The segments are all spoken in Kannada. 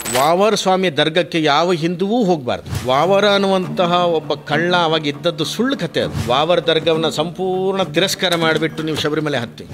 ವಾವರ್ ಸ್ವಾಮಿ ದರ್ಗಕ್ಕೆ ಯಾವ ಹಿಂದುವೂ ಹೋಗಬಾರ್ದು ವಾವರ ಅನ್ನುವಂತಹ ಒಬ್ಬ ಕಳ್ಳ ಅವಾಗ ಇದ್ದದ್ದು ಸುಳ್ಳು ಕತೆ ಅದು ವಾವರ್ ದರ್ಗವನ್ನ ಸಂಪೂರ್ಣ ತಿರಸ್ಕಾರ ಮಾಡಿಬಿಟ್ಟು ನೀವು ಶಬರಿಮಲೆ ಹತ್ತಿ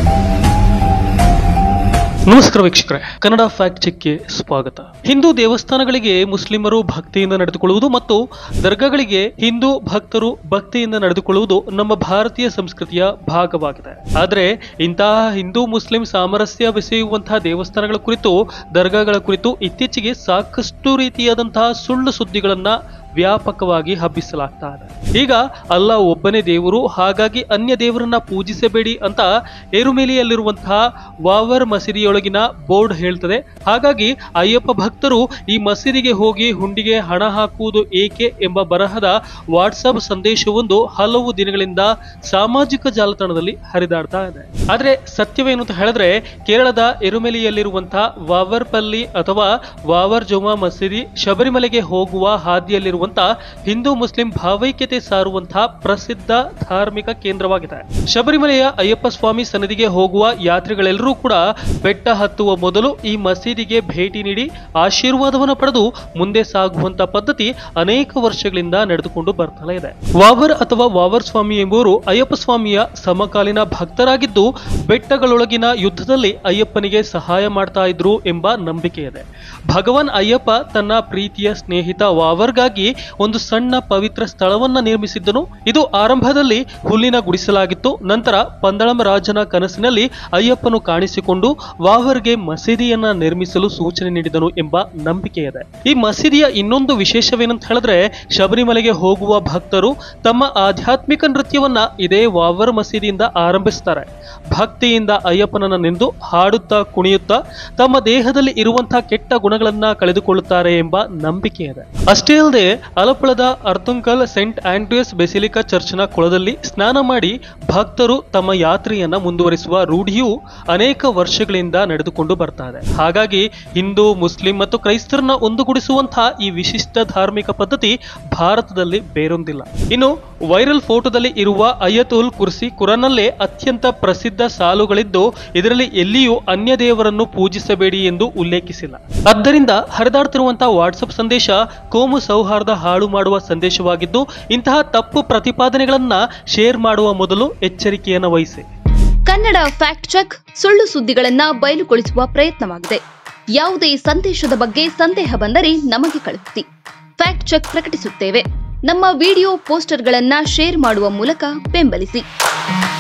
ನಮಸ್ಕಾರ ವೀಕ್ಷಕರೇ ಕನ್ನಡ ಫ್ಯಾಕ್ಟ್ ಚೆಕ್ಗೆ ಸ್ವಾಗತ ಹಿಂದೂ ದೇವಸ್ಥಾನಗಳಿಗೆ ಮುಸ್ಲಿಮರು ಭಕ್ತಿಯಿಂದ ನಡೆದುಕೊಳ್ಳುವುದು ಮತ್ತು ದರ್ಗಾಗಳಿಗೆ ಹಿಂದೂ ಭಕ್ತರು ಭಕ್ತಿಯಿಂದ ನಡೆದುಕೊಳ್ಳುವುದು ನಮ್ಮ ಭಾರತೀಯ ಸಂಸ್ಕೃತಿಯ ಭಾಗವಾಗಿದೆ ಆದರೆ ಇಂತಹ ಹಿಂದೂ ಮುಸ್ಲಿಂ ಸಾಮರಸ್ಯ ಬೆಸೆಯುವಂತಹ ದೇವಸ್ಥಾನಗಳ ಕುರಿತು ದರ್ಗಾಗಳ ಕುರಿತು ಇತ್ತೀಚೆಗೆ ಸಾಕಷ್ಟು ರೀತಿಯಾದಂತಹ ಸುಳ್ಳು ಸುದ್ದಿಗಳನ್ನ ವ್ಯಾಪಕವಾಗಿ ಹಬ್ಬಿಸಲಾಗ್ತಾ ಇದೆ ಈಗ ಅಲ್ಲ ಒಬ್ಬನೇ ದೇವರು ಹಾಗಾಗಿ ಅನ್ಯ ದೇವರನ್ನ ಪೂಜಿಸಬೇಡಿ ಅಂತ ಏರುಮೇಲಿಯಲ್ಲಿರುವಂತಹ ವಾವರ್ ಮಸೀದಿಯೊಳಗಿನ ಬೋರ್ಡ್ ಹೇಳ್ತದೆ ಹಾಗಾಗಿ ಅಯ್ಯಪ್ಪ ಭಕ್ತರು ಈ ಮಸೀದಿಗೆ ಹೋಗಿ ಹುಂಡಿಗೆ ಹಣ ಹಾಕುವುದು ಏಕೆ ಎಂಬ ಬರಹದ ವಾಟ್ಸಪ್ ಸಂದೇಶವೊಂದು ಹಲವು ದಿನಗಳಿಂದ ಸಾಮಾಜಿಕ ಜಾಲತಾಣದಲ್ಲಿ ಹರಿದಾಡ್ತಾ ಇದೆ ಆದ್ರೆ ಸತ್ಯವೇನು ಅಂತ ಹೇಳಿದ್ರೆ ಕೇರಳದ ಎರುಮೆಲಿಯಲ್ಲಿರುವಂತಹ ವಾವರ್ಪಲ್ಲಿ ಅಥವಾ ವಾವರ್ ಜೊಮಾ ಮಸೀದಿ ಶಬರಿಮಲೆಗೆ ಹೋಗುವ ಹಾದಿಯಲ್ಲಿರುವಂತಹ ಹಿಂದೂ ಮುಸ್ಲಿಂ ಭಾವೈಕ್ಯತೆ ಸಾರುವಂತಹ ಪ್ರಸಿದ್ಧ ಧಾರ್ಮಿಕ ಕೇಂದ್ರವಾಗಿದೆ ಶಬರಿಮಲೆಯ ಅಯ್ಯಪ್ಪ ಸ್ವಾಮಿ ಸನ್ನಿಧಿಗೆ ಹೋಗುವ ಯಾತ್ರಿಗಳೆಲ್ಲರೂ ಕೂಡ ಬೆಟ್ಟ ಹತ್ತುವ ಮೊದಲು ಈ ಮಸೀದಿಗೆ ಭೇಟಿ ನೀಡಿ ಆಶೀರ್ವಾದವನ್ನು ಪಡೆದು ಮುಂದೆ ಸಾಗುವಂತ ಪದ್ಧತಿ ಅನೇಕ ವರ್ಷಗಳಿಂದ ನಡೆದುಕೊಂಡು ಬರ್ತಲೇ ಇದೆ ವಾವರ್ ಅಥವಾ ವಾವರ್ ಸ್ವಾಮಿ ಎಂಬುವರು ಅಯ್ಯಪ್ಪ ಸ್ವಾಮಿಯ ಸಮಕಾಲೀನ ಭಕ್ತರಾಗಿದ್ದು ಬೆಟ್ಟಗಳೊಳಗಿನ ಯುದ್ಧದಲ್ಲಿ ಅಯ್ಯಪ್ಪನಿಗೆ ಸಹಾಯ ಮಾಡ್ತಾ ಇದ್ರು ಎಂಬ ನಂಬಿಕೆ ಇದೆ ಭಗವಾನ್ ಅಯ್ಯಪ್ಪ ತನ್ನ ಪ್ರೀತಿಯ ಸ್ನೇಹಿತ ವಾವರ್ಗಾಗಿ ಒಂದು ಸಣ್ಣ ಪವಿತ್ರ ಸ್ಥಳವನ್ನ ನಿರ್ಮಿಸಿದ್ದನು ಇದು ಆರಂಭದಲ್ಲಿ ಹುಲ್ಲಿನ ಗುಡಿಸಲಾಗಿತ್ತು ನಂತರ ಪಂದಳಂ ರಾಜನ ಕನಸಿನಲ್ಲಿ ಅಯ್ಯಪ್ಪನು ಕಾಣಿಸಿಕೊಂಡು ವಾವರ್ಗೆ ಮಸೀದಿಯನ್ನ ನಿರ್ಮಿಸಲು ಸೂಚನೆ ನೀಡಿದನು ಎಂಬ ನಂಬಿಕೆ ಇದೆ ಈ ಮಸೀದಿಯ ಇನ್ನೊಂದು ವಿಶೇಷವೇನಂತ ಹೇಳಿದ್ರೆ ಶಬರಿಮಲೆಗೆ ಹೋಗುವ ಭಕ್ತರು ತಮ್ಮ ಆಧ್ಯಾತ್ಮಿಕ ನೃತ್ಯವನ್ನ ಇದೇ ವಾವರ್ ಮಸೀದಿಯಿಂದ ಆರಂಭಿಸ್ತಾರೆ ಭಕ್ತಿಯಿಂದ ಅಯ್ಯಪ್ಪನನ್ನ ನಿಂದು ಹಾಡುತ್ತಾ ಕುಣಿಯುತ್ತಾ ತಮ್ಮ ದೇಹದಲ್ಲಿ ಇರುವಂತಹ ಕೆಟ್ಟ ಗುಣಗಳನ್ನ ಕಳೆದುಕೊಳ್ಳುತ್ತಾರೆ ಎಂಬ ನಂಬಿಕೆ ಇದೆ ಅಷ್ಟೇ ಅಲ್ಲದೆ ಅಲಪ್ಪಳದ ಅರ್ತುಂಕಲ್ ಸೆಂಟ್ ಆಂಡ್ರಿಯಸ್ ಬೆಸಿಲಿಕಾ ಚರ್ಚ್ನ ಕೊಳದಲ್ಲಿ ಸ್ನಾನ ಮಾಡಿ ಭಕ್ತರು ತಮ್ಮ ಯಾತ್ರೆಯನ್ನ ಮುಂದುವರಿಸುವ ರೂಢಿಯು ಅನೇಕ ವರ್ಷಗಳಿಂದ ನಡೆದುಕೊಂಡು ಬರ್ತಾ ಇದೆ ಹಾಗಾಗಿ ಹಿಂದೂ ಮುಸ್ಲಿಂ ಮತ್ತು ಕ್ರೈಸ್ತರನ್ನ ಒಂದುಗೂಡಿಸುವಂತಹ ಈ ವಿಶಿಷ್ಟ ಧಾರ್ಮಿಕ ಪದ್ಧತಿ ಭಾರತದಲ್ಲಿ ಬೇರೊಂದಿಲ್ಲ ಇನ್ನು ವೈರಲ್ ಫೋಟೋದಲ್ಲಿ ಇರುವ ಅಯ್ಯತುಲ್ ಕುರ್ಸಿ ಕುರಾನ್ನಲ್ಲೇ ಅತ್ಯಂತ ಪ್ರಸಿದ್ಧ ಸಾಲುಗಳಿದ್ದು ಇದರಲ್ಲಿ ಎಲ್ಲಿಯೂ ಅನ್ಯ ದೇವರನ್ನು ಪೂಜಿಸಬೇಡಿ ಎಂದು ಉಲ್ಲೇಖಿಸಿಲ್ಲ ಆದ್ದರಿಂದ ಹರಿದಾಡ್ತಿರುವಂತಹ ವಾಟ್ಸಪ್ ಸಂದೇಶ ಕೋಮು ಸೌಹಾರ್ದ ಹಾಳು ಮಾಡುವ ಸಂದೇಶವಾಗಿದ್ದು ಇಂತಹ ತಪ್ಪು ಪ್ರತಿಪಾದನೆಗಳನ್ನ ಶೇರ್ ಮಾಡುವ ಮೊದಲು ಎಚ್ಚರಿಕೆಯನ್ನು ವಹಿಸಿ ಕನ್ನಡ ಫ್ಯಾಕ್ಟ್ ಚೆಕ್ ಸುಳ್ಳು ಸುದ್ದಿಗಳನ್ನ ಬಯಲುಗೊಳಿಸುವ ಪ್ರಯತ್ನವಾಗಿದೆ ಯಾವುದೇ ಸಂದೇಶದ ಬಗ್ಗೆ ಸಂದೇಹ ಬಂದರೆ ನಮಗೆ ಕಳುಹಿಸಿ ಫ್ಯಾಕ್ಟ್ ಚೆಕ್ ಪ್ರಕಟಿಸುತ್ತೇವೆ ನಮ್ಮ ವಿಡಿಯೋ ಪೋಸ್ಟರ್ಗಳನ್ನ ಶೇರ್ ಮಾಡುವ ಮೂಲಕ ಬೆಂಬಲಿಸಿ